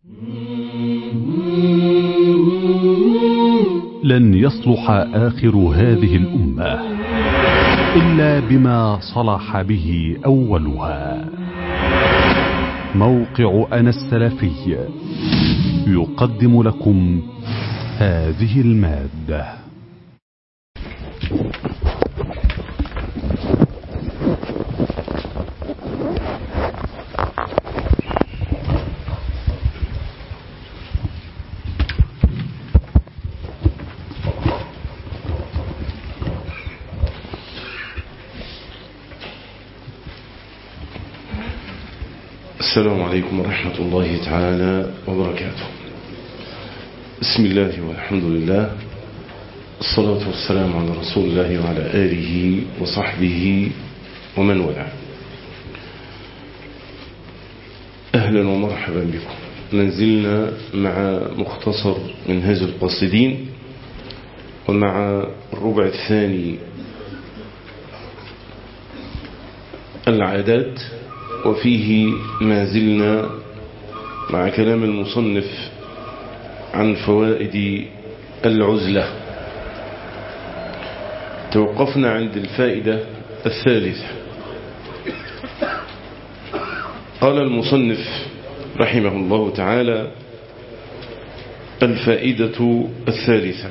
لن يصلح آخر هذه الأمة إلا بما صلح به أولها موقع أنا السلفي يقدم لكم هذه المادة السلام عليكم ورحمة الله تعالى وبركاته بسم الله والحمد لله الصلاة والسلام على رسول الله وعلى آله وصحبه ومن والاه أهلا ومرحبا بكم نزلنا مع مختصر منهج القاصدين ومع الربع الثاني العادات وفيه ما زلنا مع كلام المصنف عن فوائد العزلة توقفنا عند الفائدة الثالثة قال المصنف رحمه الله تعالى الفائدة الثالثة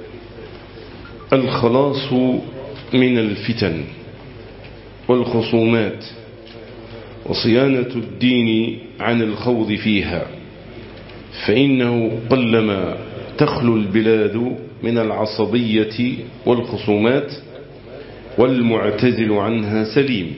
الخلاص من الفتن والخصومات وصيانة الدين عن الخوض فيها فإنه قلما تخلو البلاد من العصبية والخصومات والمعتزل عنها سليم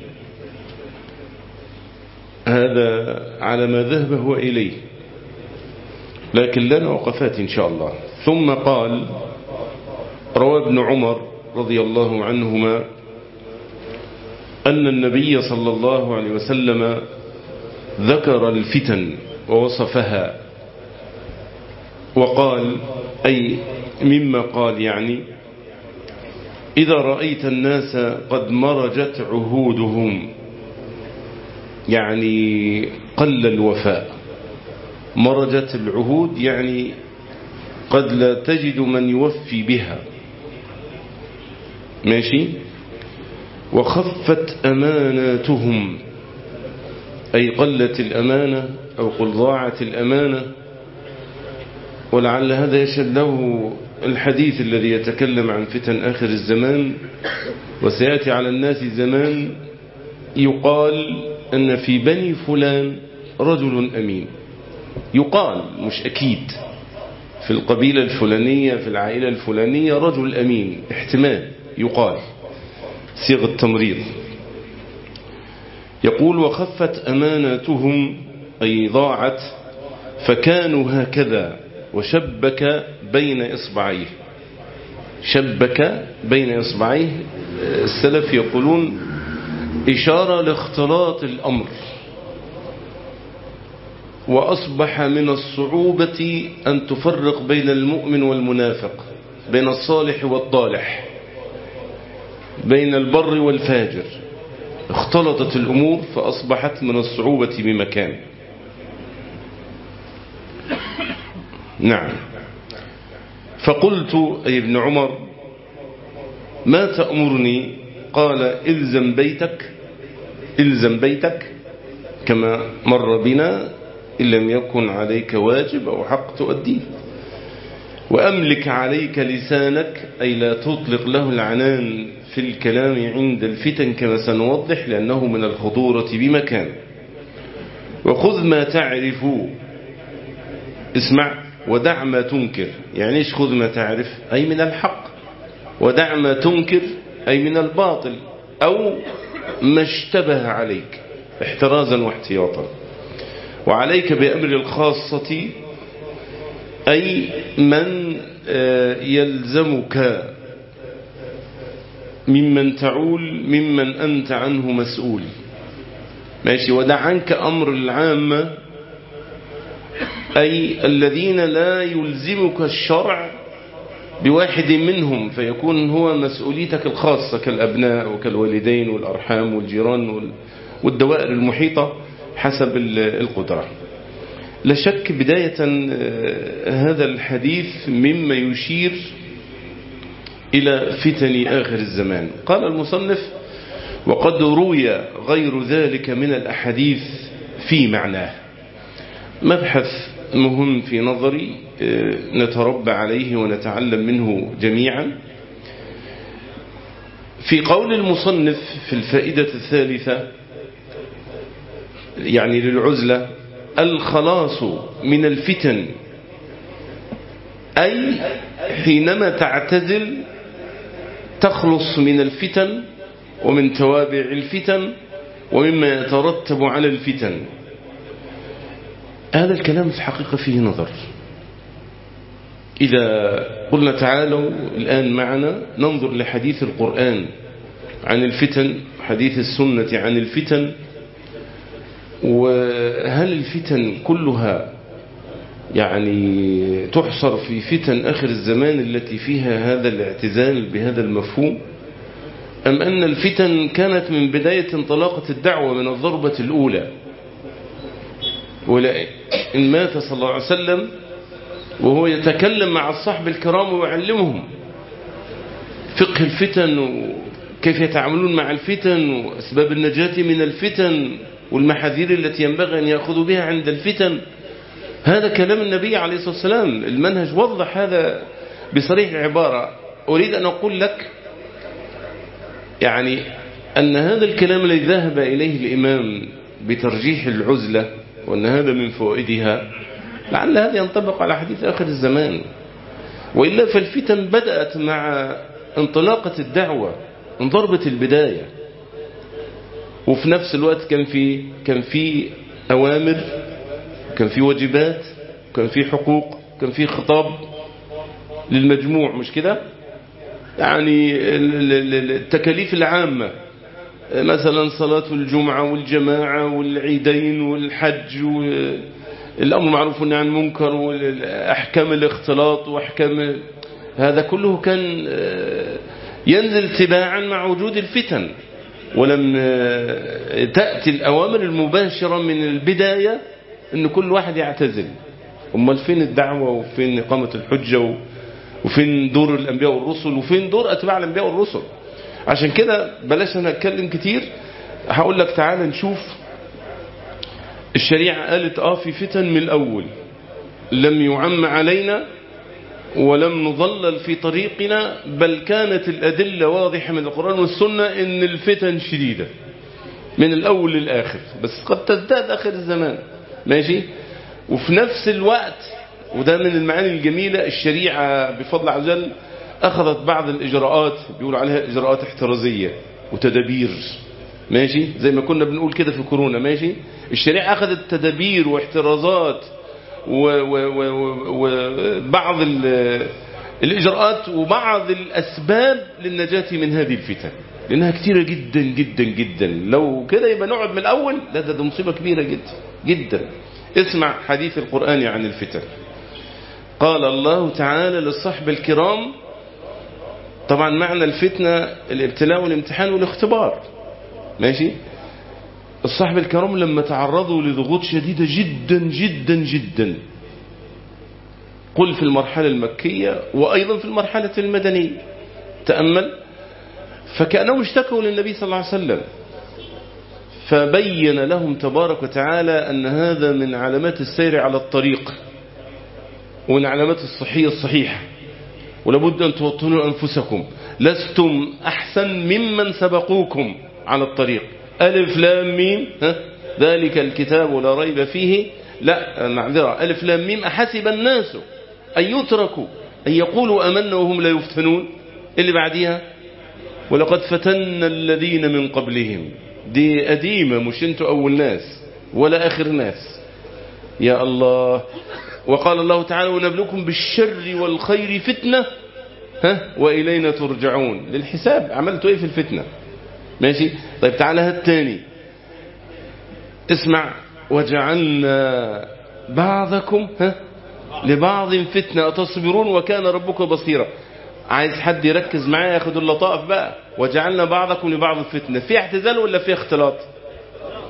هذا على ما ذهب هو إليه لكن لنا وقفات إن شاء الله ثم قال روى ابن عمر رضي الله عنهما أن النبي صلى الله عليه وسلم ذكر الفتن ووصفها وقال أي مما قال يعني إذا رأيت الناس قد مرجت عهودهم يعني قل الوفاء مرجت العهود يعني قد لا تجد من يوفي بها ماشي وخفت أماناتهم أي قلت الأمانة أو قل ضاعت الأمانة ولعل هذا يشهد له الحديث الذي يتكلم عن فتن آخر الزمان وسيأتي على الناس زمان يقال أن في بني فلان رجل أمين يقال مش أكيد في القبيلة الفلانية في العائلة الفلانية رجل أمين احتمال يقال صيغة تمريض يقول وخفت أماناتهم أي ضاعت فكانوا هكذا وشبك بين إصبعيه شبك بين إصبعيه السلف يقولون إشارة لاختلاط الأمر وأصبح من الصعوبة أن تفرق بين المؤمن والمنافق بين الصالح والطالح بين البر والفاجر اختلطت الأمور فأصبحت من الصعوبة بمكان نعم فقلت أي ابن عمر ما تأمرني قال إلزم بيتك إلزم بيتك كما مر بنا إن لم يكن عليك واجب أو حق تؤديه وأملك عليك لسانك أي لا تطلق له العنان في الكلام عند الفتن كما سنوضح لأنه من الخطورة بمكان وخذ ما تعرف اسمع ودع ما تنكر يعني ايش خذ ما تعرف أي من الحق ودع ما تنكر أي من الباطل أو ما اشتبه عليك احترازا واحتياطا وعليك بأمر الخاصة أي من يلزمك ممن تعول ممن أنت عنه مسؤول ماشي ودع عنك أمر العامة أي الذين لا يلزمك الشرع بواحد منهم فيكون هو مسؤوليتك الخاصة كالأبناء وكالوالدين والأرحام والجيران والدوائر المحيطة حسب القدرة لا شك بداية هذا الحديث مما يشير إلى فتن آخر الزمان قال المصنف وقد روي غير ذلك من الأحاديث في معناه مبحث مهم في نظري نتربى عليه ونتعلم منه جميعا في قول المصنف في الفائدة الثالثة يعني للعزلة الخلاص من الفتن أي حينما تعتزل تخلص من الفتن ومن توابع الفتن ومما يترتب على الفتن هذا الكلام في الحقيقة فيه نظر إذا قلنا تعالوا الآن معنا ننظر لحديث القرآن عن الفتن حديث السنة عن الفتن وهل الفتن كلها يعني تحصر في فتن آخر الزمان التي فيها هذا الاعتزال بهذا المفهوم أم أن الفتن كانت من بداية انطلاقة الدعوة من الضربة الأولى إن مات صلى الله عليه وسلم وهو يتكلم مع الصحب الكرام ويعلمهم فقه الفتن وكيف يتعاملون مع الفتن وأسباب النجاة من الفتن والمحاذير التي ينبغي أن يأخذوا بها عند الفتن هذا كلام النبي عليه الصلاة والسلام المنهج وضح هذا بصريح العبارة أريد أن أقول لك يعني أن هذا الكلام الذي ذهب إليه الإمام بترجيح العزلة وأن هذا من فوائدها لعل هذا ينطبق على حديث آخر الزمان وإلا فالفتن بدأت مع انطلاقة الدعوة من ضربة البداية وفي نفس الوقت كان في كان في أوامر كان في واجبات كان في حقوق كان في خطاب للمجموع مش كده يعني التكاليف العامة مثلا صلاة الجمعة والجماعة والعيدين والحج الأمر معروف عن المنكر وأحكام الاختلاط وأحكام هذا كله كان ينزل تباعا مع وجود الفتن ولم تأتي الأوامر المباشرة من البداية أن كل واحد يعتزل أمال فين الدعوة وفين إقامة الحجة وفين دور الأنبياء والرسل وفين دور أتباع الأنبياء والرسل عشان كده بلاش أنا أتكلم كتير هقول لك تعالى نشوف الشريعة قالت آه في فتن من الأول لم يعم علينا ولم نضلل في طريقنا بل كانت الأدلة واضحة من القرآن والسنة إن الفتن شديدة من الأول للآخر بس قد تزداد آخر الزمان ماشي وفي نفس الوقت وده من المعاني الجميلة الشريعة بفضل عز وجل أخذت بعض الإجراءات بيقول عليها إجراءات احترازية وتدابير ماشي زي ما كنا بنقول كده في كورونا ماشي الشريعة أخذت تدابير واحترازات وبعض الإجراءات وبعض الأسباب للنجاة من هذه الفتن لأنها كثيرة جدا جدا جدا لو كده يبقى نقعد من الأول لا ده, ده مصيبة كبيرة جدا جدا اسمع حديث القرآن عن الفتن قال الله تعالى للصحب الكرام طبعا معنى الفتنة الابتلاء والامتحان والاختبار ماشي الصحب الكرام لما تعرضوا لضغوط شديدة جدا جدا جدا قل في المرحلة المكية وأيضا في المرحلة المدنية تأمل فكأنهم اشتكوا للنبي صلى الله عليه وسلم فبين لهم تبارك وتعالى أن هذا من علامات السير على الطريق ومن علامات الصحية الصحيحة ولابد أن توطنوا أنفسكم لستم أحسن ممن سبقوكم على الطريق ألف لام ميم ها ذلك الكتاب لا ريب فيه لا معذرة ألف لام ميم أحسب الناس أن يتركوا أن يقولوا أمنا وهم لا يفتنون اللي بعديها ولقد فتنا الذين من قبلهم دي قديمة مش انتوا أول ناس ولا آخر ناس يا الله وقال الله تعالى ونبلوكم بالشر والخير فتنة ها وإلينا ترجعون للحساب عملتوا ايه في الفتنة ماشي طيب تعالى هات تاني اسمع وجعلنا بعضكم ها لبعض فتنة أتصبرون وكان ربك بصيرا عايز حد يركز معايا ياخد اللطائف بقى وجعلنا بعضكم لبعض فتنة في اعتزال ولا في اختلاط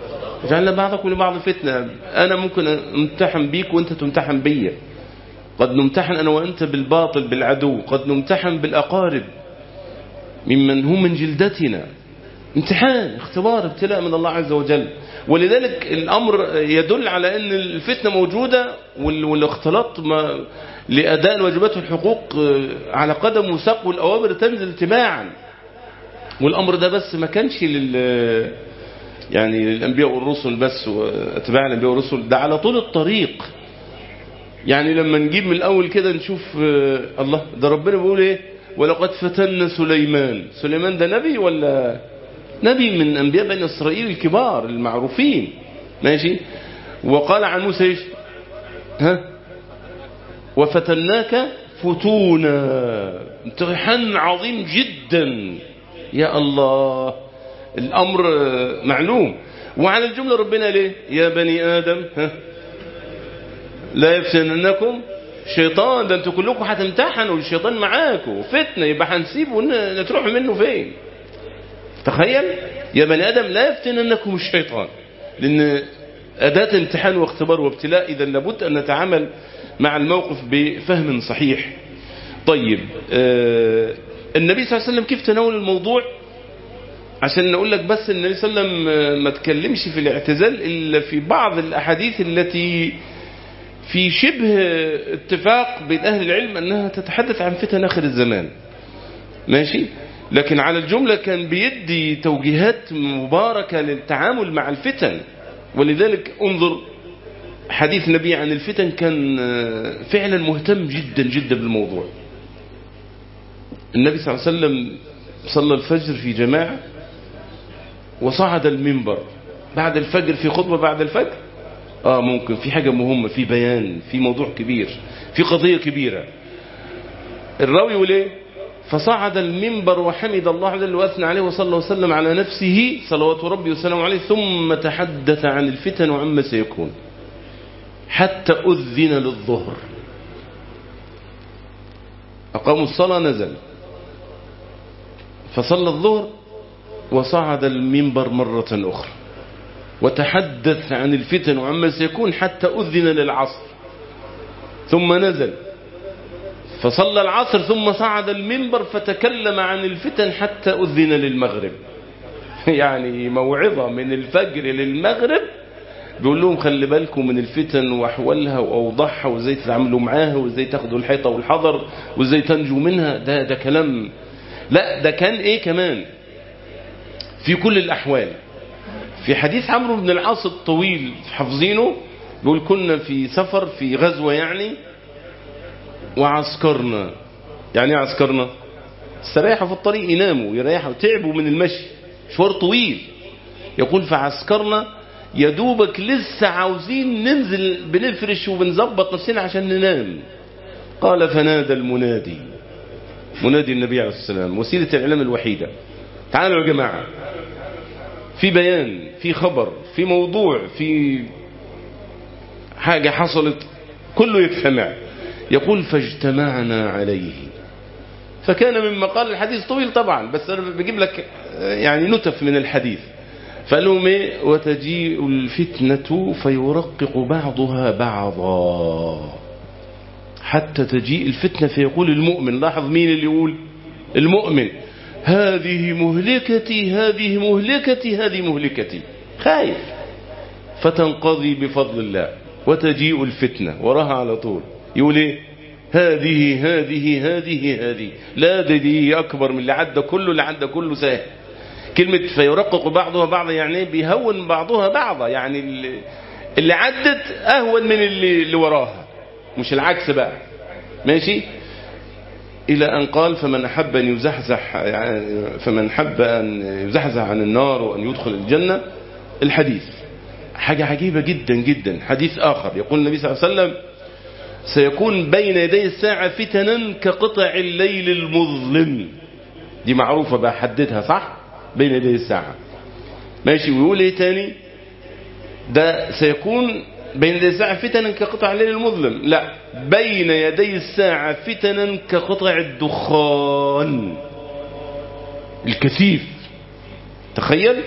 جعلنا بعضكم لبعض فتنة أنا ممكن أمتحن بيك وأنت تمتحن بيا قد نمتحن أنا وأنت بالباطل بالعدو قد نمتحن بالأقارب ممن هم من جلدتنا امتحان اختبار ابتلاء من الله عز وجل ولذلك الأمر يدل على أن الفتنة موجودة والاختلاط ما لأداء الواجبات والحقوق على قدم وساق والأوامر تنزل تباعا والأمر ده بس ما كانش لل يعني للأنبياء والرسل بس وأتباع الأنبياء والرسل ده على طول الطريق يعني لما نجيب من الأول كده نشوف الله ده ربنا بيقول إيه ولقد فتنا سليمان سليمان ده نبي ولا نبي من أنبياء بني إسرائيل الكبار المعروفين ماشي وقال عن موسى إيش ها وفتناك فتونا امتحان عظيم جدا يا الله الأمر معلوم وعلى الجملة ربنا ليه يا بني آدم ها لا يفتننكم شيطان ده انتوا كلكم هتمتحنوا الشيطان معاكم فتنة يبقى هنسيبه نتروح منه فين تخيل يا بني آدم لا يفتننكم الشيطان لأن أداة امتحان واختبار وابتلاء إذا لابد أن نتعامل مع الموقف بفهم صحيح طيب آه النبي صلى الله عليه وسلم كيف تناول الموضوع عشان نقول لك بس النبي صلى الله عليه وسلم ما تكلمش في الاعتزال إلا في بعض الأحاديث التي في شبه اتفاق بين أهل العلم أنها تتحدث عن فتن آخر الزمان ماشي لكن على الجملة كان بيدي توجيهات مباركة للتعامل مع الفتن ولذلك انظر حديث النبي عن الفتن كان فعلا مهتم جدا جدا بالموضوع النبي صلى الله عليه وسلم صلى الفجر في جماعة وصعد المنبر بعد الفجر في خطبة بعد الفجر اه ممكن في حاجة مهمة في بيان في موضوع كبير في قضية كبيرة الراوي وليه فصعد المنبر وحمد الله عز وجل واثنى عليه وصلى الله وسلم على نفسه صلوات ربي وسلامه عليه ثم تحدث عن الفتن وعما سيكون حتى أذن للظهر أقاموا الصلاة نزل فصلى الظهر وصعد المنبر مرة أخرى وتحدث عن الفتن وعما سيكون حتى أذن للعصر ثم نزل فصلى العصر ثم صعد المنبر فتكلم عن الفتن حتى أذن للمغرب يعني موعظة من الفجر للمغرب بيقول لهم خلي بالكم من الفتن واحوالها واوضاعها وازاي تتعاملوا معاها وازاي تاخدوا الحيطه والحذر وازاي تنجوا منها ده ده كلام لا ده كان ايه كمان في كل الاحوال في حديث عمرو بن العاص الطويل حافظينه بيقول كنا في سفر في غزوه يعني وعسكرنا يعني ايه عسكرنا استريحوا في الطريق يناموا يريحوا تعبوا من المشي مشوار طويل يقول فعسكرنا يا دوبك لسه عاوزين ننزل بنفرش وبنظبط نفسنا عشان ننام قال فنادى المنادي منادي النبي عليه الصلاة والسلام وسيلة الإعلام الوحيدة تعالوا يا جماعة في بيان في خبر في موضوع في حاجة حصلت كله يجتمع يقول فاجتمعنا عليه فكان مما قال الحديث طويل طبعا بس أنا بجيب لك يعني نتف من الحديث فقال لهم ايه وتجيء الفتنة فيرقق بعضها بعضا حتى تجيء الفتنة فيقول المؤمن لاحظ مين اللي يقول المؤمن هذه مهلكتي هذه مهلكتي هذه مهلكتي خايف فتنقضي بفضل الله وتجيء الفتنة وراها على طول يقول ايه هذه هذه هذه هذه لا دي, دي أكبر من اللي عدى كله اللي عدى كله سهل كلمة فيرقق بعضها بعضا يعني بيهون بعضها بعضا يعني اللي, اللي عدت أهون من اللي, اللي وراها مش العكس بقى ماشي إلى أن قال فمن أحب أن يزحزح يعني فمن حب أن يزحزح عن النار وأن يدخل الجنة الحديث حاجة عجيبة جدا جدا حديث آخر يقول النبي صلى الله عليه وسلم سيكون بين يدي الساعة فتنا كقطع الليل المظلم دي معروفة بقى حددها صح بين يدي الساعة ماشي ويقول ايه تاني ده سيكون بين يدي الساعة فتنا كقطع الليل المظلم لا بين يدي الساعة فتنا كقطع الدخان الكثيف تخيل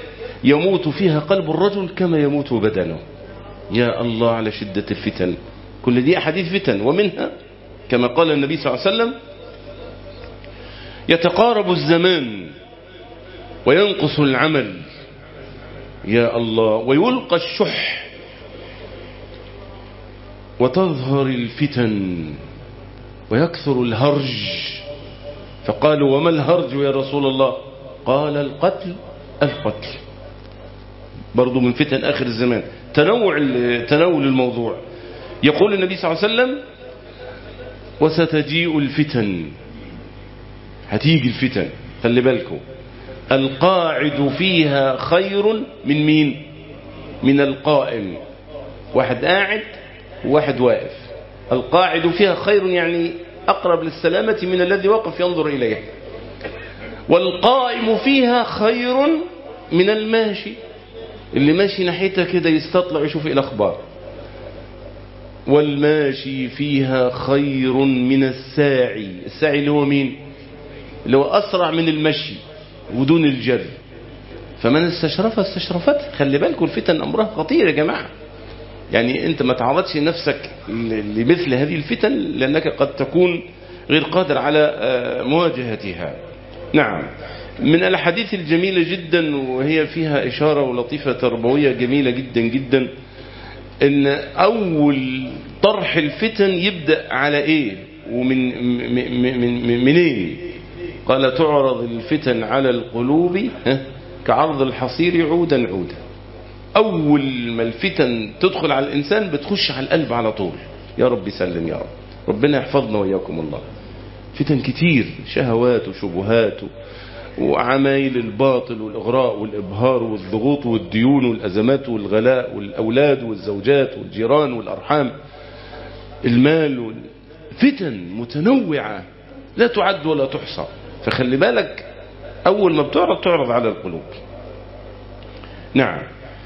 يموت فيها قلب الرجل كما يموت بدنه يا الله على شدة الفتن كل دي أحاديث فتن ومنها كما قال النبي صلى الله عليه وسلم يتقارب الزمان وينقص العمل يا الله ويلقى الشح وتظهر الفتن ويكثر الهرج فقالوا وما الهرج يا رسول الله قال القتل القتل برضو من فتن آخر الزمان تنوع تناول الموضوع يقول النبي صلى الله عليه وسلم وستجيء الفتن هتيجي الفتن خلي بالكم القاعد فيها خير من مين من القائم واحد قاعد وواحد واقف القاعد فيها خير يعني أقرب للسلامة من الذي وقف ينظر إليها والقائم فيها خير من الماشي اللي ماشي ناحيتها كده يستطلع يشوف إيه الأخبار والماشي فيها خير من الساعي الساعي اللي هو مين اللي هو أسرع من المشي ودون الجري فمن استشرفها استشرفت خلي بالكم الفتن أمرها خطير يا جماعة يعني أنت ما تعرضش نفسك لمثل هذه الفتن لأنك قد تكون غير قادر على مواجهتها نعم من الحديث الجميلة جدا وهي فيها إشارة ولطيفة تربوية جميلة جدا جدا ان اول طرح الفتن يبدأ على ايه ومن من من منين قال تعرض الفتن على القلوب كعرض الحصير عودا عودا اول ما الفتن تدخل على الانسان بتخش على القلب على طول يا رب سلم يا رب ربنا يحفظنا وإياكم الله فتن كتير شهوات وشبهات وعمايل الباطل والإغراء والإبهار والضغوط والديون والأزمات والغلاء والأولاد والزوجات والجيران والأرحام المال فتن متنوعة لا تعد ولا تحصى فخلي بالك أول ما بتعرض تعرض على القلوب نعم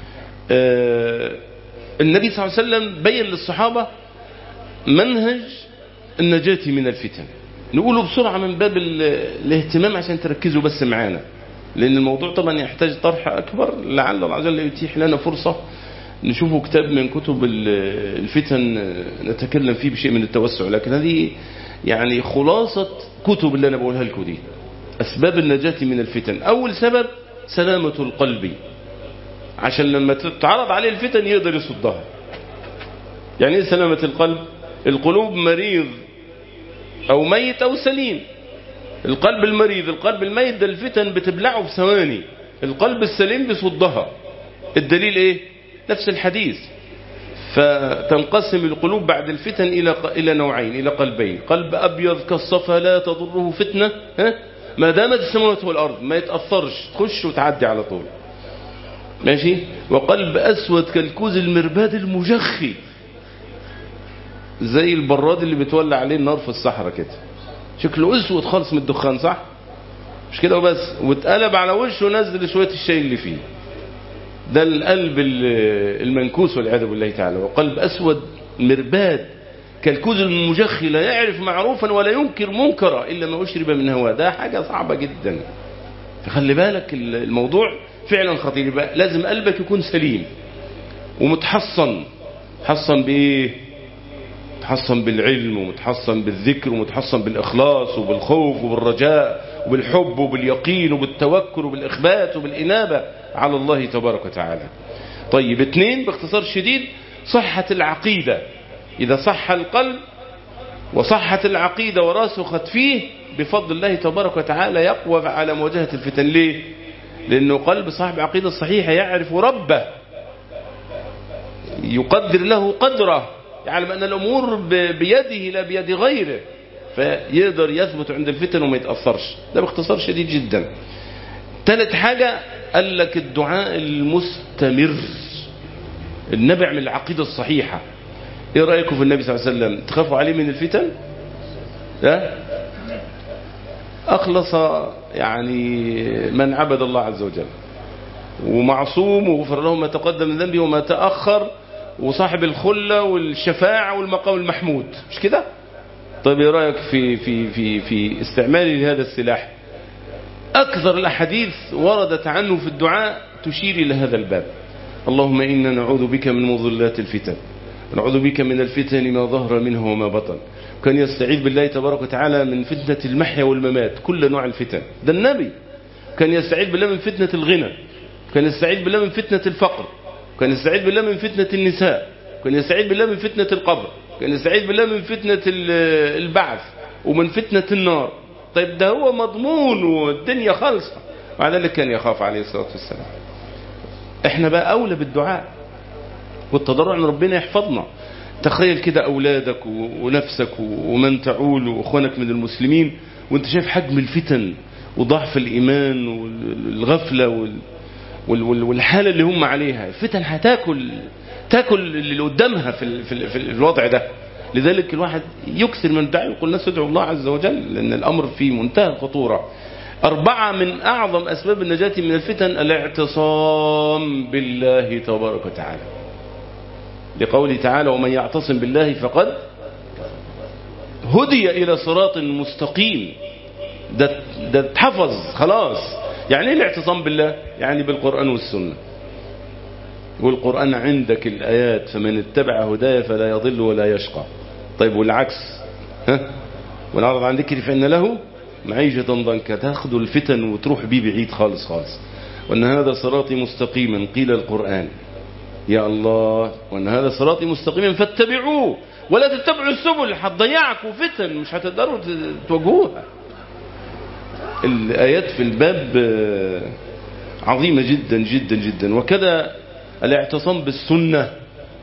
آه النبي صلى الله عليه وسلم بين للصحابة منهج النجاة من الفتن نقوله بسرعة من باب الاهتمام عشان تركزوا بس معانا لأن الموضوع طبعا يحتاج طرح أكبر لعل الله عز وجل يتيح لنا فرصة نشوفه كتاب من كتب الفتن نتكلم فيه بشيء من التوسع لكن هذه يعني خلاصة كتب اللي أنا بقولها لكم دي أسباب النجاة من الفتن أول سبب سلامة القلب عشان لما تتعرض عليه الفتن يقدر يصدها يعني ايه سلامة القلب القلوب مريض او ميت او سليم القلب المريض القلب الميت ده الفتن بتبلعه في ثواني القلب السليم بيصدها الدليل ايه نفس الحديث فتنقسم القلوب بعد الفتن الى الى نوعين الى قلبين قلب ابيض كالصفا لا تضره فتنه ها ما دامت السماوات والارض ما يتاثرش تخش وتعدي على طول ماشي وقلب اسود كالكوز المرباد المجخي زي البراد اللي بتولع عليه النار في الصحراء كده شكله اسود خالص من الدخان صح مش كده وبس واتقلب على وشه ونزل شويه الشاي اللي فيه ده القلب المنكوس والعياذ بالله تعالى وقلب اسود مرباد كالكوز المجخي لا يعرف معروفا ولا ينكر منكرا الا ما اشرب من هواه ده حاجه صعبه جدا فخلي بالك الموضوع فعلا خطير يبقى لازم قلبك يكون سليم ومتحصن حصن بايه متحصن بالعلم ومتحصن بالذكر ومتحصن بالإخلاص وبالخوف وبالرجاء وبالحب وباليقين وبالتوكل وبالإخبات وبالإنابة على الله تبارك وتعالى طيب اثنين باختصار شديد صحة العقيدة إذا صح القلب وصحت العقيدة وراسخت فيه بفضل الله تبارك وتعالى يقوى على مواجهة الفتن ليه لأنه قلب صاحب عقيدة صحيحة يعرف ربه يقدر له قدره يعلم أن الأمور بيده لا بيد غيره فيقدر يثبت عند الفتن وما يتأثرش ده باختصار شديد جدا ثالث حاجة قال لك الدعاء المستمر النبع من العقيدة الصحيحة ايه رأيكم في النبي صلى الله عليه وسلم تخافوا عليه من الفتن لا أخلص يعني من عبد الله عز وجل ومعصوم وغفر له ما تقدم من ذنبه وما تأخر وصاحب الخلة والشفاعة والمقام المحمود مش كده طيب ايه رأيك في, في, في, في استعمالي لهذا السلاح أكثر الأحاديث وردت عنه في الدعاء تشير إلى هذا الباب اللهم إنا نعوذ بك من مضلات الفتن نعوذ بك من الفتن ما ظهر منه وما بطن كان يستعيذ بالله تبارك وتعالى من فتنة المحيا والممات كل نوع الفتن ده النبي كان يستعيذ بالله من فتنة الغنى كان يستعيذ بالله من فتنة الفقر كان يستعيذ بالله من فتنة النساء كان يستعيذ بالله من فتنة القبر كان يستعيذ بالله من فتنة البعث ومن فتنة النار طيب ده هو مضمون والدنيا خالصة مع ذلك كان يخاف عليه الصلاة والسلام احنا بقى أولى بالدعاء والتضرع ان ربنا يحفظنا تخيل كده أولادك ونفسك ومن تعول وأخوانك من المسلمين وانت شايف حجم الفتن وضعف الإيمان والغفلة والحالة اللي هم عليها الفتن هتاكل تاكل اللي قدامها في, في, في الوضع ده لذلك الواحد يكثر من الدعاء يقول الناس ادعوا الله عز وجل لأن الأمر في منتهى الخطورة أربعة من أعظم أسباب النجاة من الفتن الاعتصام بالله تبارك وتعالى لقوله تعالى ومن يعتصم بالله فقد هدي إلى صراط مستقيم ده, ده اتحفظ خلاص يعني ايه الاعتصام بالله يعني بالقرآن والسنة والقرآن عندك الآيات فمن اتبع هدايا فلا يضل ولا يشقى طيب والعكس ها ونعرض عن ذكري فإن له معيشة ضنكا تاخذ الفتن وتروح بيه بعيد خالص خالص وأن هذا صراطي مستقيما قيل القرآن يا الله وأن هذا صراطي مستقيما فاتبعوه ولا تتبعوا السبل هتضيعكم فتن مش هتقدروا تواجهوها الآيات في الباب عظيمة جدا جدا جدا وكذا الاعتصام بالسنة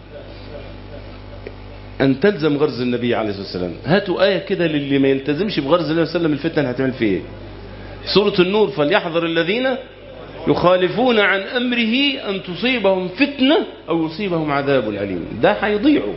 أن تلزم غرز النبي عليه الصلاة والسلام هاتوا آية كده للي ما يلتزمش بغرز النبي صلى الله عليه وسلم الفتن هتعمل فيه ايه سورة النور فليحذر الذين يخالفون عن أمره أن تصيبهم فتنة أو يصيبهم عذاب أليم ده هيضيعوا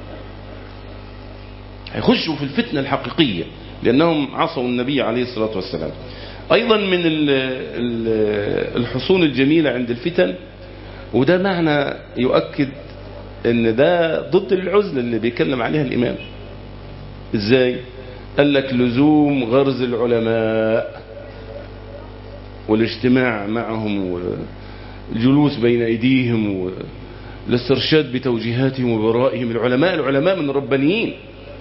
هيخشوا في الفتنة الحقيقية لأنهم عصوا النبي عليه الصلاة والسلام أيضا من الحصون الجميلة عند الفتن وده معنى يؤكد ان ده ضد العزلة اللي بيتكلم عليها الإمام ازاي قال لك لزوم غرز العلماء والاجتماع معهم والجلوس بين أيديهم والاسترشاد بتوجيهاتهم وبرائهم العلماء العلماء من ربانيين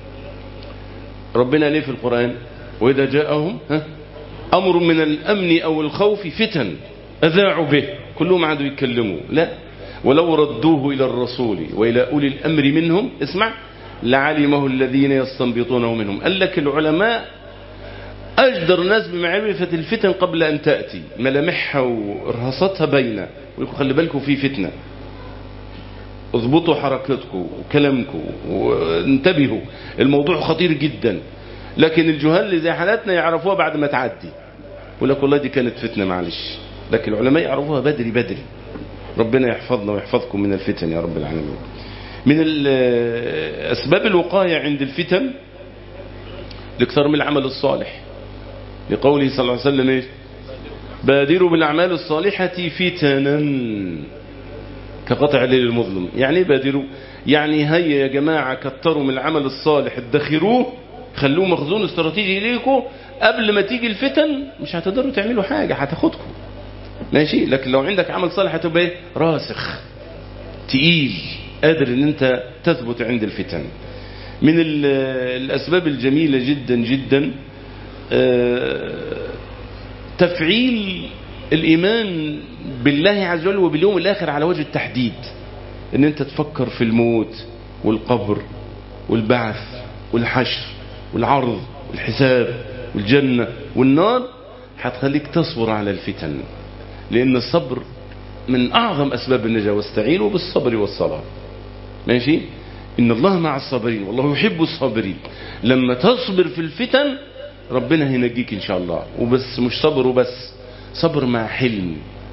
ربنا ليه في القرآن وإذا جاءهم ها أمر من الأمن أو الخوف فتن أذاعوا به كلهم عادوا يتكلموا لا ولو ردوه إلى الرسول وإلى أولي الأمر منهم اسمع لعلمه الذين يستنبطونه منهم قال لك العلماء أجدر الناس بمعرفة الفتن قبل أن تأتي ملامحها وإرهاصاتها باينة ويقول خلي بالكم في فتنة اضبطوا حركتكم وكلامكم وانتبهوا الموضوع خطير جدا لكن الجهال اللي زي حالاتنا يعرفوها بعد ما تعدي يقول لك والله دي كانت فتنة معلش لكن العلماء يعرفوها بدري بدري ربنا يحفظنا ويحفظكم من الفتن يا رب العالمين من أسباب الوقاية عند الفتن الاكثار من العمل الصالح لقوله صلى الله عليه وسلم إيه؟ بادروا بالأعمال الصالحة فتنا كقطع الليل المظلم يعني ايه بادروا يعني هيا يا جماعة كتروا من العمل الصالح ادخروه خلوه مخزون استراتيجي ليكم قبل ما تيجي الفتن مش هتقدروا تعملوا حاجة هتاخدكم ماشي لكن لو عندك عمل صالح هتبقى ايه راسخ تقيل قادر ان انت تثبت عند الفتن من الاسباب الجميلة جدا جدا تفعيل الايمان بالله عز وجل وباليوم الاخر على وجه التحديد ان انت تفكر في الموت والقبر والبعث والحشر والعرض والحساب والجنة والنار هتخليك تصبر على الفتن لأن الصبر من أعظم أسباب النجاة واستعينوا بالصبر والصلاة ماشي إن الله مع الصابرين والله يحب الصابرين لما تصبر في الفتن ربنا هينجيك إن شاء الله وبس مش صبر وبس صبر مع حلم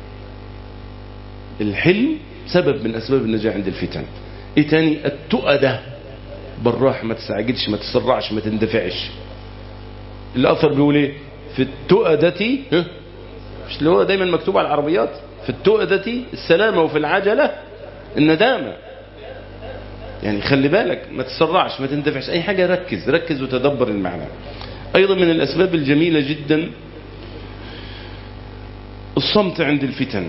الحلم سبب من أسباب النجاة عند الفتن إيه تاني التؤدة بالراحة ما تستعجلش ما تسرعش ما تندفعش الأثر بيقول إيه في التؤدة مش اللي هو دايما مكتوب على العربيات في التؤدة السلامة وفي العجلة الندامة يعني خلي بالك ما تسرعش ما تندفعش أي حاجة ركز ركز وتدبر المعنى أيضا من الأسباب الجميلة جدا الصمت عند الفتن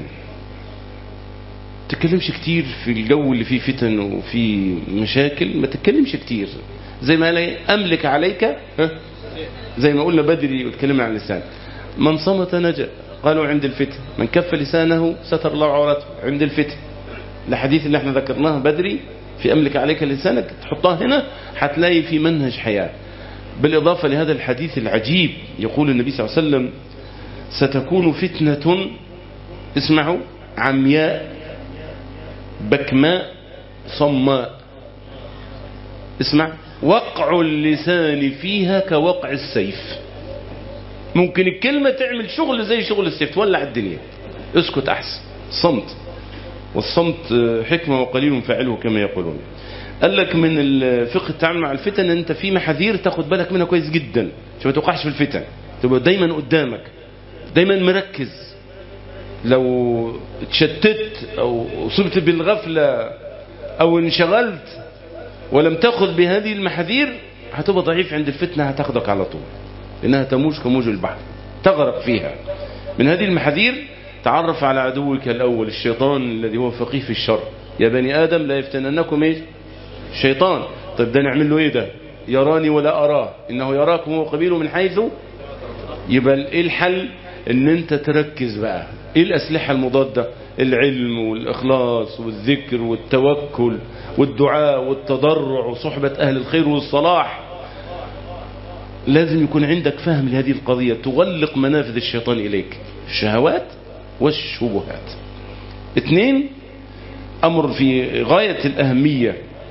تتكلمش كتير في الجو اللي فيه فتن وفيه مشاكل ما تتكلمش كتير زي ما قال املك عليك ها زي ما قلنا بدري واتكلمنا عن اللسان من صمت نجا قالوا عند الفتن من كف لسانه ستر الله عورته عند الفتن الحديث اللي احنا ذكرناه بدري في املك عليك لسانك تحطها هنا هتلاقي في منهج حياه بالاضافه لهذا الحديث العجيب يقول النبي صلى الله عليه وسلم ستكون فتنه اسمعوا عمياء بكماء صماء اسمع وقع اللسان فيها كوقع السيف ممكن الكلمة تعمل شغل زي شغل السيف تولع الدنيا اسكت أحسن صمت والصمت حكمة وقليل فاعله كما يقولون قال لك من الفقه التعامل مع الفتن انت في محاذير تاخد بالك منها كويس جدا عشان ما توقعش في الفتن تبقى دايما قدامك دايما مركز لو اتشتت او اصبت بالغفلة او انشغلت ولم تأخذ بهذه المحاذير هتبقى ضعيف عند الفتنة هتاخدك على طول لأنها تموج كموج البحر تغرق فيها من هذه المحاذير تعرف على عدوك الأول الشيطان الذي هو فقيه في الشر يا بني آدم لا يفتننكم ايش شيطان طيب ده نعمل له ايه ده يراني ولا أراه إنه يراكم هو قبيله من حيث يبقى ايه الحل ان انت تركز بقى ايه الأسلحة المضادة العلم والإخلاص والذكر والتوكل والدعاء والتضرع وصحبة أهل الخير والصلاح لازم يكون عندك فهم لهذه القضية تغلق منافذ الشيطان إليك الشهوات والشبهات اثنين أمر في غاية الأهمية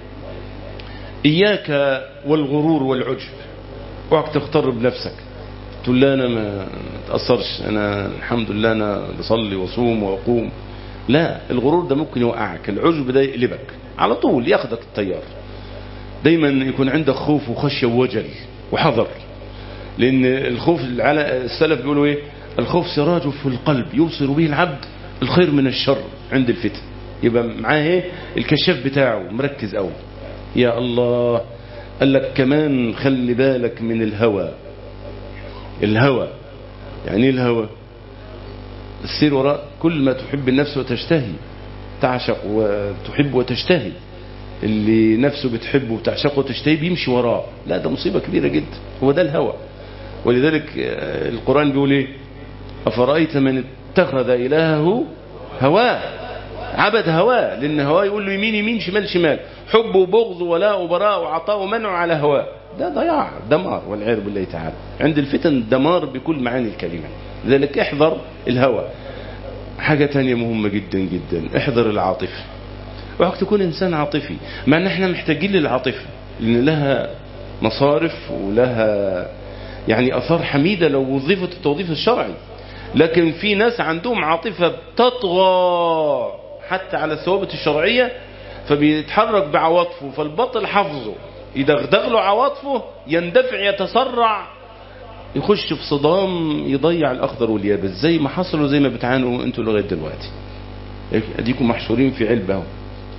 إياك والغرور والعجب اوعك تغتر بنفسك تقول لا أنا ما تأثرش أنا الحمد لله أنا بصلي وصوم وأقوم لا الغرور ده ممكن يوقعك العجب ده يقلبك على طول ياخدك التيار دايما يكون عندك خوف وخشية ووجل وحذر لأن الخوف على السلف بيقولوا إيه الخوف سراج في القلب يبصر به العبد الخير من الشر عند الفتن يبقى معاه ايه الكشاف بتاعه مركز قوي يا الله قال لك كمان خلي بالك من الهوى الهوى يعني ايه الهوى السير وراء كل ما تحب النفس وتشتهي تعشق وتحب وتشتهي اللي نفسه بتحبه وتعشقه وتشتهي بيمشي وراه لا ده مصيبة كبيرة جدا هو ده الهوى ولذلك القرآن بيقول ايه أفرأيت من اتخذ إلهه هواه عبد هواه لأن هواه يقول له يمين يمين شمال شمال حب وبغض ولاء وبراء وعطاء ومنع على هواه ده ضياع دمار والعياذ بالله تعالى عند الفتن دمار بكل معاني الكلمة لذلك احذر الهوى حاجة تانية مهمة جدا جدا احذر العاطفة اوعك تكون انسان عاطفي مع ان احنا محتاجين للعاطفة لان لها مصارف ولها يعني اثار حميدة لو وظفت التوظيف الشرعي لكن في ناس عندهم عاطفة بتطغى حتى على الثوابت الشرعية فبيتحرك بعواطفه فالباطل حفظه يدغدغ له عواطفه يندفع يتسرع يخش في صدام يضيع الاخضر واليابس زي ما حصلوا زي ما بتعانوا انتوا لغايه دلوقتي اديكم محشورين في علبه اهو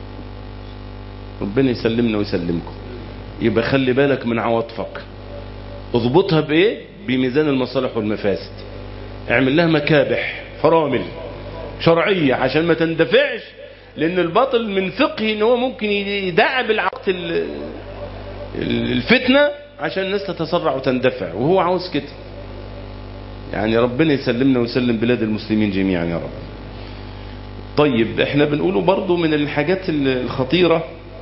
ربنا يسلمنا ويسلمكم يبقى خلي بالك من عواطفك اضبطها بايه بميزان المصالح والمفاسد اعمل لها مكابح فرامل شرعية عشان ما تندفعش لان الباطل من فقهه ان هو ممكن يدعب العقد الفتنة عشان الناس تتسرع وتندفع وهو عاوز كده يعني ربنا يسلمنا ويسلم بلاد المسلمين جميعا يا رب طيب احنا بنقوله برضو من الحاجات الخطيرة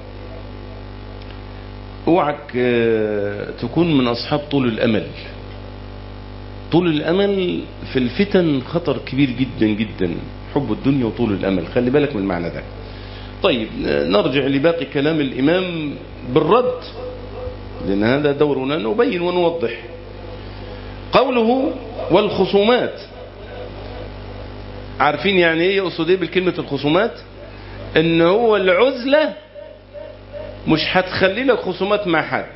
اوعك تكون من اصحاب طول الامل طول الامل في الفتن خطر كبير جدا جدا حب الدنيا وطول الامل خلي بالك من المعنى ده طيب نرجع لباقي كلام الامام بالرد لان هذا دورنا نبين ونوضح قوله والخصومات عارفين يعني ايه يقصد ايه بالكلمة الخصومات ان هو العزلة مش هتخلي لك خصومات مع حد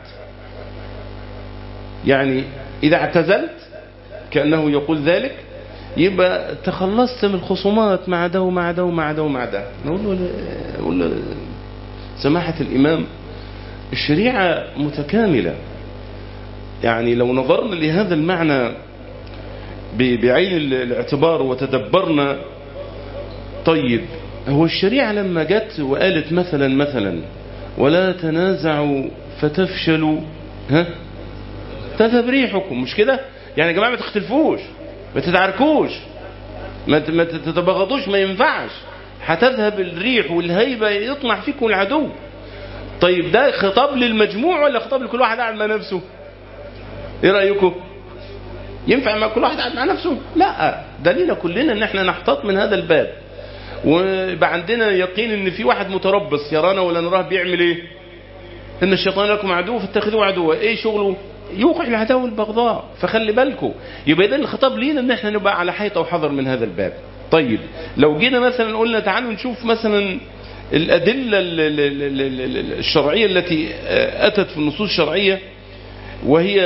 يعني اذا اعتزلت كأنه يقول ذلك يبقى تخلصت من الخصومات مع ده ومع ده ومع ده ومع ده نقول له, نقول له سماحة الإمام الشريعة متكاملة يعني لو نظرنا لهذا المعنى بعين الاعتبار وتدبرنا طيب هو الشريعة لما جت وقالت مثلا مثلا ولا تنازعوا فتفشلوا ها تذهب ريحكم مش كده يعني يا جماعة ما تختلفوش ما تتعاركوش ما تتبغضوش ما ينفعش هتذهب الريح والهيبة يطمع فيكم العدو طيب ده خطاب للمجموع ولا خطاب لكل واحد قاعد مع نفسه ايه رأيكم ينفع ما كل واحد قاعد مع نفسه لا دليل كلنا ان احنا نحتاط من هذا الباب ويبقى عندنا يقين ان في واحد متربص يرانا ولا نراه بيعمل ايه ان الشيطان لكم عدو فاتخذوه عدوا ايه شغله يوقع العداوه والبغضاء فخلي بالكم يبقى اذا الخطاب لينا ان احنا نبقى على حيطه وحذر من هذا الباب طيب لو جينا مثلا قلنا تعالوا نشوف مثلا الأدلة الشرعية التي أتت في النصوص الشرعية وهي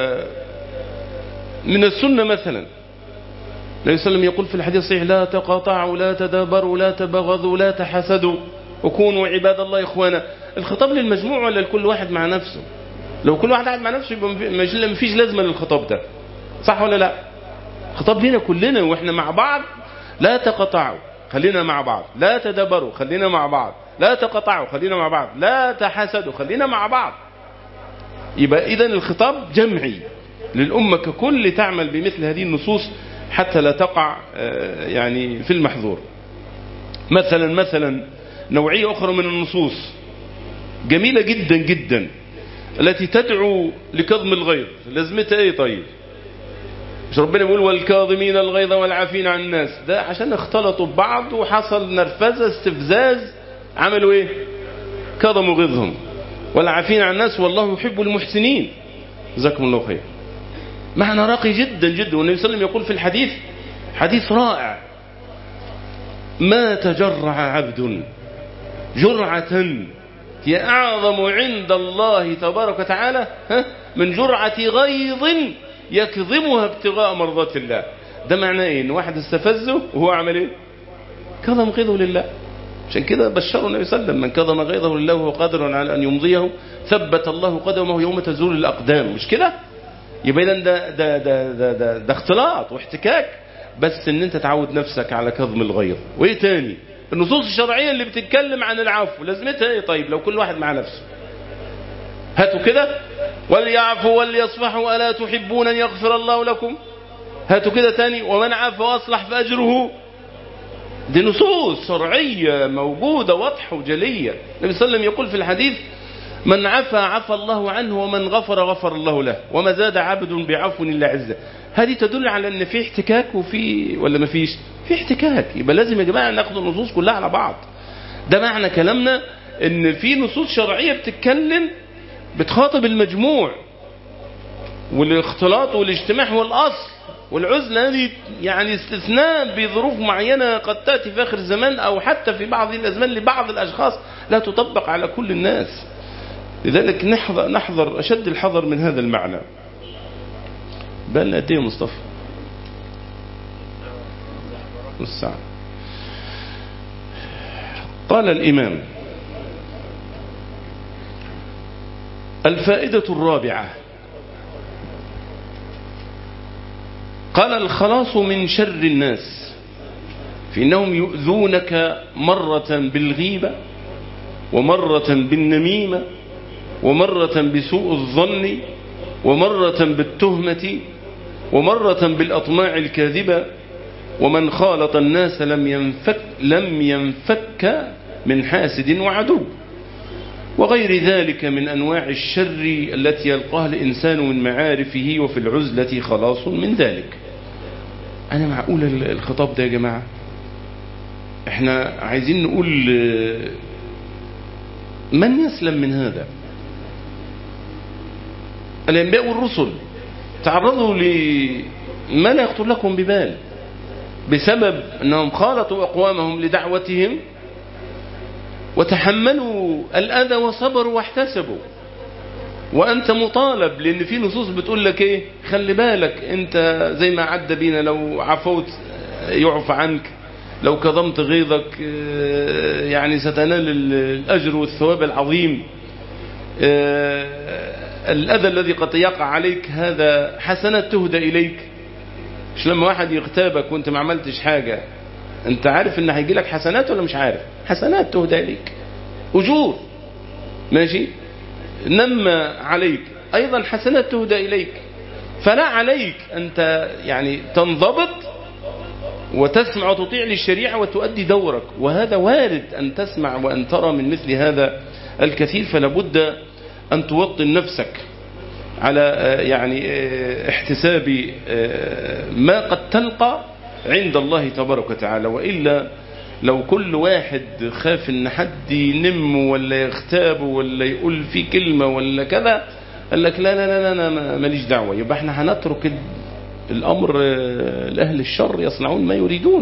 من السنة مثلا النبي صلى الله عليه وسلم يقول في الحديث الصحيح لا تقاطعوا لا تدابروا لا تبغضوا لا تحسدوا وكونوا عباد الله إخوانا الخطاب للمجموع ولا لكل واحد مع نفسه لو كل واحد قاعد مع نفسه يبقى ما فيش لازمة للخطاب ده صح ولا لا خطاب لنا كلنا واحنا مع بعض لا تقطعوا خلينا مع بعض لا تدبروا خلينا مع بعض لا تقطعوا خلينا مع بعض لا تحسدوا خلينا مع بعض يبقى إذا الخطاب جمعي للأمة ككل تعمل بمثل هذه النصوص حتى لا تقع يعني في المحظور مثلا مثلا نوعية أخرى من النصوص جميلة جدا جدا التي تدعو لكظم الغيظ لازمتها ايه طيب مش ربنا بيقول والكاظمين الغيظ والعافين عن الناس ده عشان اختلطوا ببعض وحصل نرفزه استفزاز عملوا ايه كظموا غيظهم والعافين عن الناس والله يحب المحسنين جزاكم الله خير معنى راقي جدا جدا والنبي صلى الله عليه وسلم يقول في الحديث حديث رائع ما تجرع عبد جرعة هي أعظم عند الله تبارك وتعالى من جرعة غيظ يكظمها ابتغاء مرضات الله ده معناه ايه ان واحد استفزه وهو عمل ايه كظم غيظه لله عشان كده بشروا النبي صلى الله عليه وسلم من كظم غيظه لله وهو قادر على ان يمضيه ثبت الله قدمه يوم تزول الاقدام مش كده يبقى اذا ده ده ده ده, ده, ده اختلاط واحتكاك بس ان انت تعود نفسك على كظم الغيظ وايه تاني النصوص الشرعيه اللي بتتكلم عن العفو لازمتها ايه طيب لو كل واحد مع نفسه هاتوا كده وليعفوا وليصفحوا ألا تحبون أن يغفر الله لكم هاتوا كده تاني ومن عفا وأصلح فأجره دي نصوص شرعية موجودة واضحة وجلية النبي صلى الله عليه وسلم يقول في الحديث من عفا عفى الله عنه ومن غفر غفر الله له وما زاد عبد بعفو إلا عزة هذه تدل على ان في احتكاك وفي ولا ما فيش في احتكاك يبقى لازم يا جماعه ناخد النصوص كلها على بعض ده معنى كلامنا ان في نصوص شرعيه بتتكلم بتخاطب المجموع والاختلاط والاجتماع هو الأصل والعزلة هذه يعني استثناء بظروف معينة قد تأتي في آخر الزمان أو حتى في بعض الأزمان لبعض الأشخاص لا تطبق على كل الناس لذلك نحذر, نحذر أشد الحذر من هذا المعنى بل قد ايه مصطفى الساعة قال الإمام الفائدة الرابعة قال الخلاص من شر الناس فإنهم يؤذونك مرة بالغيبة ومرة بالنميمة ومرة بسوء الظن ومرة بالتهمة ومرة بالأطماع الكاذبة ومن خالط الناس لم ينفك, لم ينفك من حاسد وعدو وغير ذلك من أنواع الشر التي يلقاها الإنسان من معارفه وفي العزلة خلاص من ذلك أنا معقول الخطاب ده يا جماعة احنا عايزين نقول من يسلم من هذا الأنبياء والرسل تعرضوا لما لا يخطر لكم ببال بسبب أنهم خالطوا أقوامهم لدعوتهم وتحملوا الأذى وصبروا واحتسبوا وأنت مطالب لأن في نصوص بتقول لك إيه خلي بالك أنت زي ما عدى بينا لو عفوت يعفى عنك لو كظمت غيظك يعني ستنال الأجر والثواب العظيم الأذى الذي قد يقع عليك هذا حسنات تهدى إليك مش لما واحد يغتابك وانت ما عملتش حاجة انت عارف ان هيجي لك حسنات ولا مش عارف حسنات تهدى اليك اجور ماشي نم عليك ايضا حسنات تهدى اليك فلا عليك انت يعني تنضبط وتسمع وتطيع للشريعة وتؤدي دورك وهذا وارد أن تسمع وأن ترى من مثل هذا الكثير فلا بد أن توطن نفسك على يعني احتساب ما قد تلقى عند الله تبارك وتعالى وإلا لو كل واحد خاف ان حد ينم ولا يغتاب ولا يقول فيه كلمة ولا كذا قال لك لا لا لا لا انا ماليش دعوة يبقى احنا هنترك الامر لاهل الشر يصنعون ما يريدون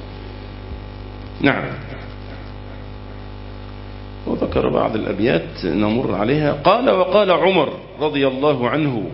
نعم وذكر بعض الابيات نمر عليها قال وقال عمر رضي الله عنه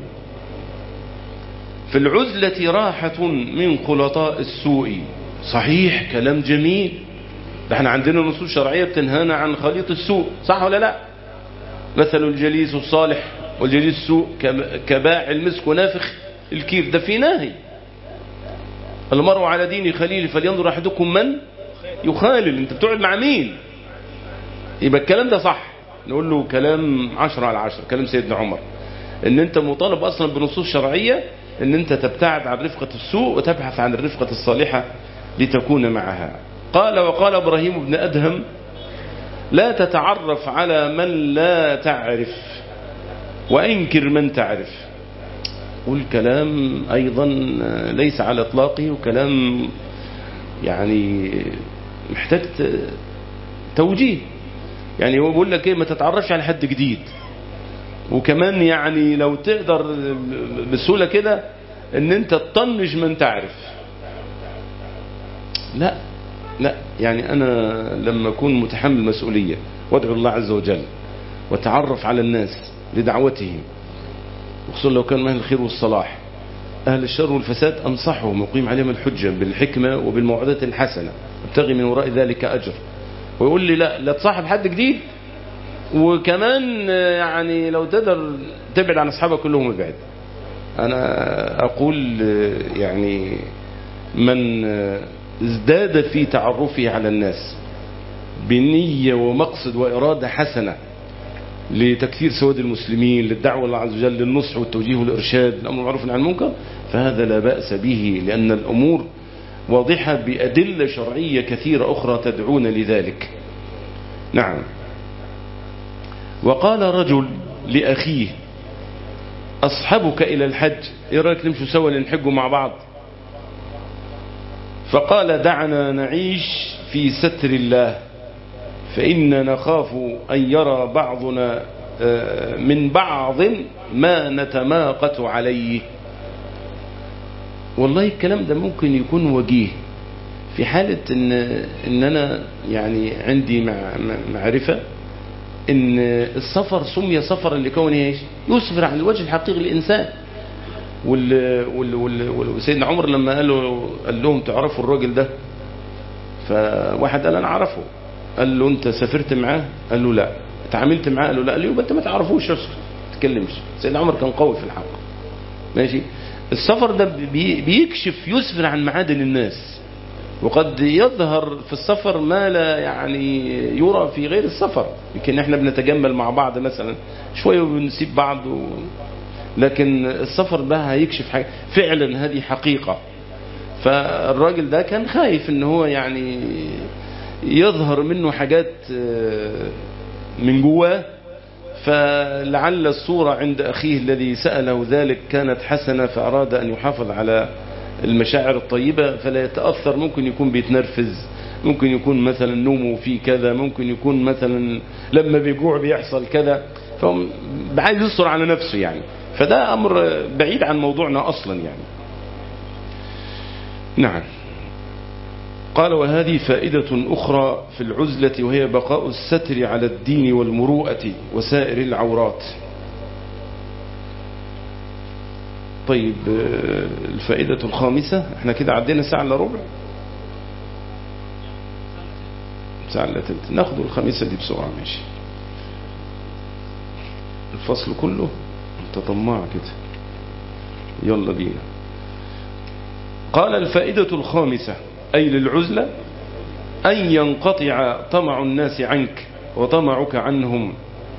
في العزلة راحة من خلطاء السوء صحيح كلام جميل ده احنا عندنا نصوص شرعية بتنهانا عن خليط السوء صح ولا لا مثل الجليس الصالح والجليس السوء كباع المسك ونافخ الكير ده في ناهي المرء على دين خليل فلينظر احدكم من يخالل انت بتقعد مع مين يبقى الكلام ده صح نقول له كلام عشرة على عشرة كلام سيدنا عمر ان انت مطالب اصلا بنصوص شرعية ان انت تبتعد عن رفقة السوء وتبحث عن الرفقة الصالحة لتكون معها قال وقال ابراهيم بن ادهم لا تتعرف على من لا تعرف وانكر من تعرف والكلام ايضا ليس على اطلاقه وكلام يعني محتاج توجيه يعني هو بيقول لك ايه ما تتعرفش على حد جديد وكمان يعني لو تقدر بسهوله كده ان انت تطنش من تعرف لا لا يعني انا لما اكون متحمل مسؤوليه وادعو الله عز وجل وتعرف على الناس لدعوتهم وخصوصا لو كان من اهل الخير والصلاح اهل الشر والفساد انصحهم وقيم عليهم الحجه بالحكمه وبالموعظه الحسنه ابتغي من وراء ذلك اجر ويقول لي لا لا تصاحب حد جديد وكمان يعني لو تقدر تبعد عن اصحابك كلهم ابعد انا اقول يعني من ازداد في تعرفه على الناس بنية ومقصد وإرادة حسنة لتكثير سواد المسلمين للدعوة الله عز وجل للنصح والتوجيه والإرشاد الأمر المعروف عن المنكر فهذا لا بأس به لأن الأمور واضحة بأدلة شرعية كثيرة أخرى تدعون لذلك نعم وقال رجل لأخيه أصحبك إلى الحج إيه رأيك نمشوا سوا لنحجوا مع بعض فقال دعنا نعيش في ستر الله فإنا نخاف أن يرى بعضنا من بعض ما نتماقت عليه والله الكلام ده ممكن يكون وجيه في حالة إن, إن أنا يعني عندي مع معرفة إن السفر سمي سفرا لكونه ايش؟ يسفر عن الوجه الحقيقي للإنسان وال وال وال وسيدنا عمر لما قال له قال لهم تعرفوا الراجل ده فواحد قال انا اعرفه قال له انت سافرت معاه قال له لا اتعاملت معاه قال له لا قال له يبقى انت ما تعرفوش اسكت ما تتكلمش سيدنا عمر كان قوي في الحق ماشي السفر ده بي بيكشف يسفر عن معادن الناس وقد يظهر في السفر ما لا يعني يرى في غير السفر يمكن احنا بنتجمل مع بعض مثلا شويه وبنسيب بعض و... لكن السفر بقى هيكشف حاجة فعلا هذه حقيقة فالراجل ده كان خايف ان هو يعني يظهر منه حاجات من جواه فلعل الصورة عند أخيه الذي سأله ذلك كانت حسنة فأراد أن يحافظ على المشاعر الطيبة فلا يتأثر ممكن يكون بيتنرفز ممكن يكون مثلا نومه فيه كذا ممكن يكون مثلا لما بيجوع بيحصل كذا فهو عايز يصر على نفسه يعني فده أمر بعيد عن موضوعنا أصلا يعني نعم قال وهذه فائدة أخرى في العزلة وهي بقاء الستر على الدين والمروءة وسائر العورات طيب الفائدة الخامسة احنا كده عدينا ساعة الا ربع ساعة الا تلت ناخد الخامسة دي بسرعة ماشي الفصل كله انت طماع كده يلا بينا قال الفائدة الخامسة أي للعزلة أن ينقطع طمع الناس عنك وطمعك عنهم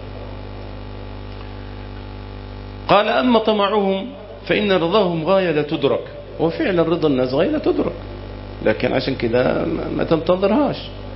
قال أما طمعهم فإن رضاهم غاية لا تدرك وفعلا رضا الناس غاية لا تدرك لكن عشان كده ما تنتظرهاش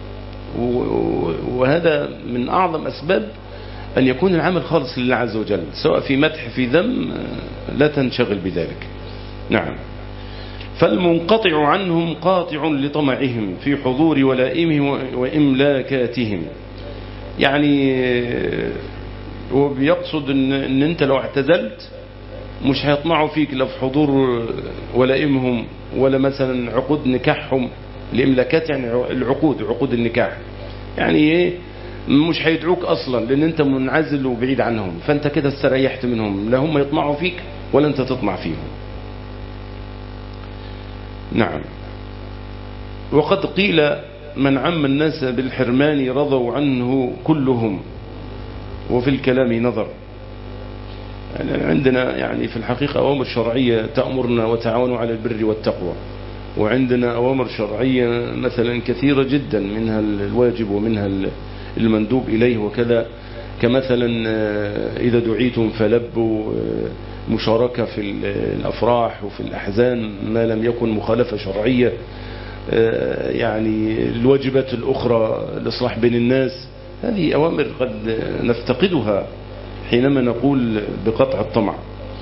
وهذا من أعظم أسباب أن يكون العمل خالص لله عز وجل سواء في مدح في ذم لا تنشغل بذلك نعم فالمنقطع عنهم قاطع لطمعهم في حضور ولائمهم وإملاكاتهم يعني هو بيقصد إن, إن أنت لو اعتزلت مش هيطمعوا فيك لا في حضور ولائمهم ولا مثلا عقود نكاحهم الإملاكات يعني العقود عقود النكاح يعني ايه مش هيدعوك اصلا لان انت منعزل وبعيد عنهم فانت كده استريحت منهم لا هم يطمعوا فيك ولا انت تطمع فيهم نعم وقد قيل من عم الناس بالحرمان رضوا عنه كلهم وفي الكلام نظر يعني عندنا يعني في الحقيقة أوامر شرعية تأمرنا وتعاونوا على البر والتقوى وعندنا أوامر شرعية مثلا كثيرة جدا منها الواجب ومنها المندوب إليه وكذا كمثلا إذا دعيتم فلبوا مشاركة في الأفراح وفي الأحزان ما لم يكن مخالفة شرعية يعني الواجبات الأخرى الإصلاح بين الناس هذه أوامر قد نفتقدها حينما نقول بقطع الطمع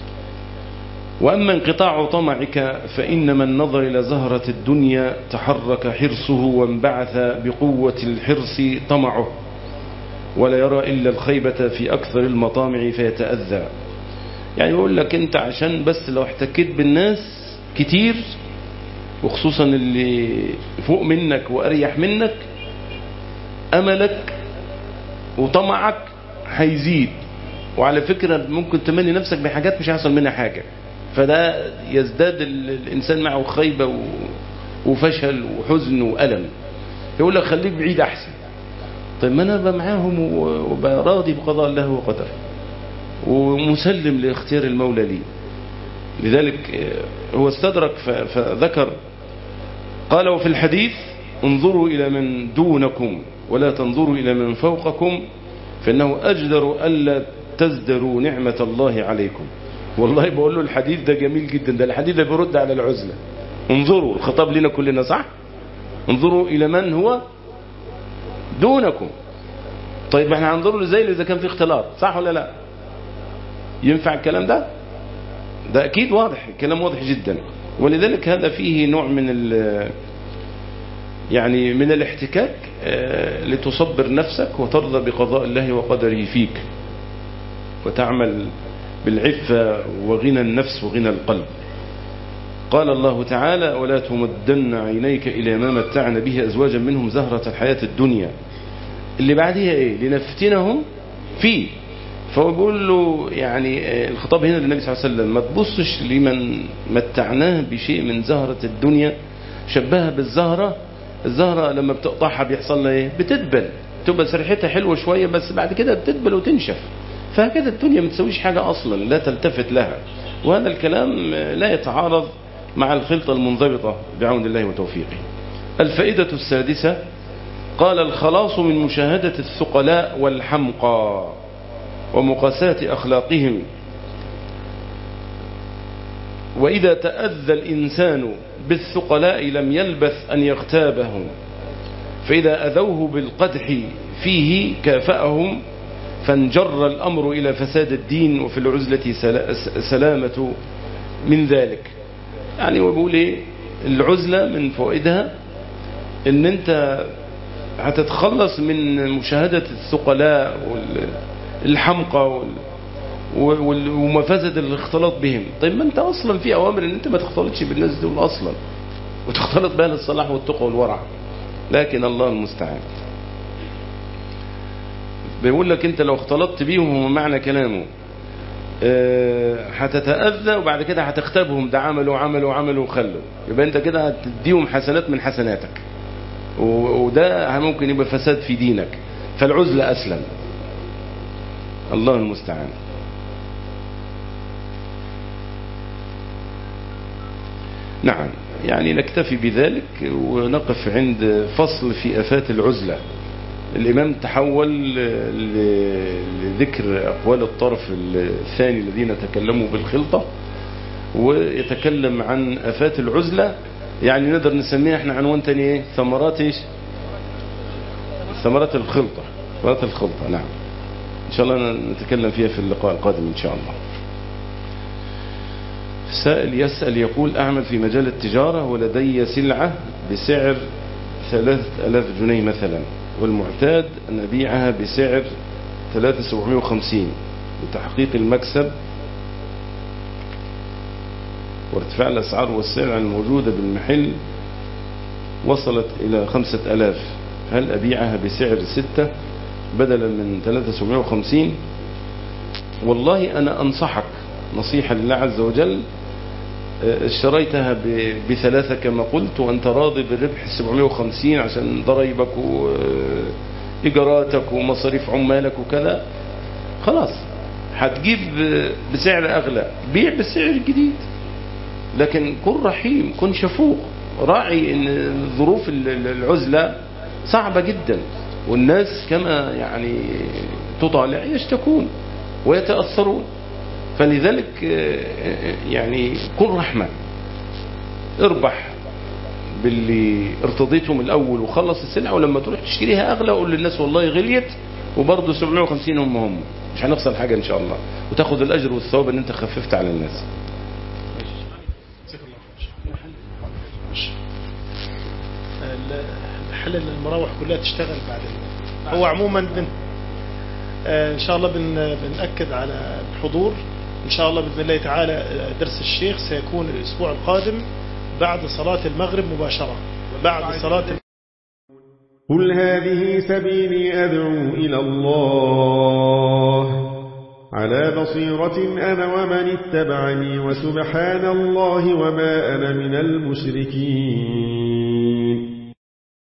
وأما انقطاع طمعك فإن من نظر إلى زهرة الدنيا تحرك حرصه وانبعث بقوة الحرص طمعه ولا يرى إلا الخيبة في أكثر المطامع فيتأذى يعني يقول لك أنت عشان بس لو احتكيت بالناس كتير وخصوصا اللي فوق منك وأريح منك أملك وطمعك هيزيد وعلى فكرة ممكن تمني نفسك بحاجات مش هيحصل منها حاجة فده يزداد الإنسان معه خيبة وفشل وحزن وألم يقول لك خليك بعيد أحسن طيب ما أنا أبقى معاهم وبقى راضي بقضاء الله وقدره ومسلم لاختيار المولى لي لذلك هو استدرك فذكر قال وفي الحديث انظروا إلى من دونكم ولا تنظروا إلى من فوقكم فإنه أجدر ألا تزدروا نعمة الله عليكم والله بقول له الحديث ده جميل جدا ده الحديث ده بيرد على العزلة انظروا الخطاب لنا كلنا صح انظروا إلى من هو دونكم طيب احنا هننظر له ازاي اذا كان في اختلاط صح ولا لا ينفع الكلام ده ده اكيد واضح الكلام واضح جدا ولذلك هذا فيه نوع من ال يعني من الاحتكاك لتصبر نفسك وترضى بقضاء الله وقدره فيك وتعمل بالعفة وغنى النفس وغنى القلب قال الله تعالى ولا تمدن عينيك إلى ما متعنا به أزواجا منهم زهرة الحياة الدنيا اللي بعدها إيه لنفتنهم فيه فهو بيقول له يعني الخطاب هنا للنبي صلى الله عليه وسلم ما تبصش لمن متعناه بشيء من زهرة الدنيا شبهها بالزهرة الزهرة لما بتقطعها بيحصل لها ايه بتدبل تبقى سرحتها حلوة شوية بس بعد كده بتدبل وتنشف فهكذا الدنيا ما تسويش حاجة أصلا لا تلتفت لها وهذا الكلام لا يتعارض مع الخلطة المنضبطة بعون الله وتوفيقه الفائدة السادسة قال الخلاص من مشاهدة الثقلاء والحمقى ومقاساة أخلاقهم وإذا تأذى الإنسان بالثقلاء لم يلبث أن يغتابهم فإذا أذوه بالقدح فيه كافأهم فانجر الأمر إلى فساد الدين وفي العزلة سلامة من ذلك يعني وبقول إيه العزلة من فوائدها ان انت هتتخلص من مشاهدة الثقلاء والحمقى ومفاسد الاختلاط بهم طيب ما انت اصلا في اوامر ان انت ما تختلطش بالناس دول اصلا وتختلط بها للصلاح والتقوى والورع لكن الله المستعان بيقول لك انت لو اختلطت بيهم هو معنى كلامه هتتأذى وبعد كده هتختبهم ده عملوا عملوا عملوا وخلوا يبقى انت كده هتديهم حسنات من حسناتك وده ممكن يبقى فساد في دينك فالعزلة أسلم الله المستعان نعم يعني نكتفي بذلك ونقف عند فصل في أفات العزلة الإمام تحول لذكر أقوال الطرف الثاني الذين تكلموا بالخلطة ويتكلم عن أفات العزلة يعني نقدر نسميها احنا عنوان تاني ايه ثمرات ايش ثمرات الخلطة ثمرات الخلطة نعم ان شاء الله نتكلم فيها في اللقاء القادم ان شاء الله سائل يسأل يقول أعمل في مجال التجارة ولدي سلعة بسعر ثلاثة ألاف جنيه مثلا والمعتاد أن أبيعها بسعر ثلاثة سبعمائة وخمسين لتحقيق المكسب وارتفاع الأسعار والسلع الموجودة بالمحل وصلت إلى خمسة ألاف هل أبيعها بسعر ستة بدلا من ثلاثة سبعمائة وخمسين والله أنا أنصحك نصيحة لله عز وجل اشتريتها بثلاثة كما قلت وأنت راضي بالربح 750 عشان ضريبك وإيجاراتك ومصاريف عمالك وكذا خلاص هتجيب بسعر أغلى بيع بالسعر الجديد لكن كن رحيم كن شفوق راعي ان ظروف العزلة صعبة جدا والناس كما يعني تطالع يشتكون ويتأثرون فلذلك يعني كن رحمة اربح باللي ارتضيتهم الأول وخلص السلعة ولما تروح تشتريها أغلى وقول للناس والله غليت وبرضه 750 هم هم مش هنخسر حاجة إن شاء الله وتاخد الأجر والثواب ان انت خففت على الناس الحل ان المراوح كلها تشتغل بعد هو عموما بن ان شاء الله بن بنأكد على الحضور ان شاء الله باذن الله تعالى درس الشيخ سيكون الاسبوع القادم بعد صلاة المغرب مباشرة بعد صلاة قل هذه سبيلي أدعو إلى الله على بصيرة أنا ومن اتبعني وسبحان الله وما أنا من المشركين